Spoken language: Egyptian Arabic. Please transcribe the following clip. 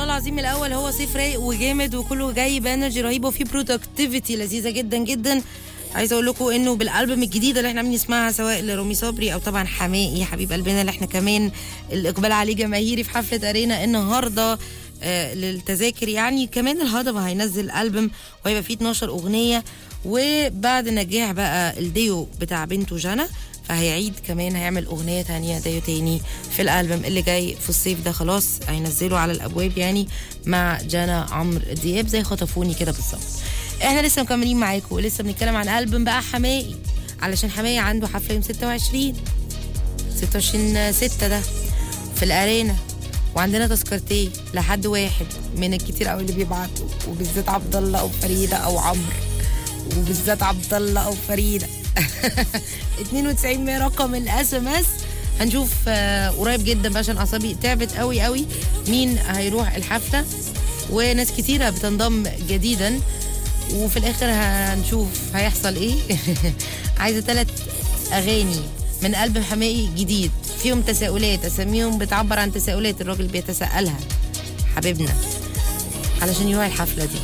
العظيم من الاول هو صيف رايق وجامد وكله جاي بانرجي رهيبه وفي برودكتيفيتي لذيذه جدا جدا عايزه اقول لكم انه بالالبوم الجديده اللي احنا عاملين نسمعها سواء لرامي صبري او طبعا حماقي حبيب قلبنا اللي احنا كمان الاقبال عليه جماهيري في حفله ارينا النهارده آه للتذاكر يعني كمان الهضبه هينزل البوم وهيبقى فيه 12 اغنيه وبعد نجاح بقى الديو بتاع بنته جنى فهيعيد كمان هيعمل اغنيه تانية ديو تاني في الالبوم اللي جاي في الصيف ده خلاص هينزله على الابواب يعني مع جنى عمرو دياب زي خطفوني كده بالظبط احنا لسه مكملين معاكم ولسه بنتكلم عن البوم بقى حماقي علشان حماقي عنده حفله يوم 26 26 6 ده في الارينا وعندنا تذكرتين لحد واحد من الكتير قوي اللي بيبعتوا وبالذات عبد الله او فريده او عمرو وبالذات عبد الله او فريده 92 100 رقم الاس ام اس هنشوف آه، قريب جدا بقى عشان اعصابي تعبت قوي قوي مين هيروح الحفله وناس كتيره بتنضم جديدا وفي الاخر هنشوف هيحصل ايه عايزه ثلاث اغاني من قلب حماقي جديد فيهم تساؤلات اساميهم بتعبر عن تساؤلات الراجل بيتساءلها حبيبنا علشان يروح الحفله دي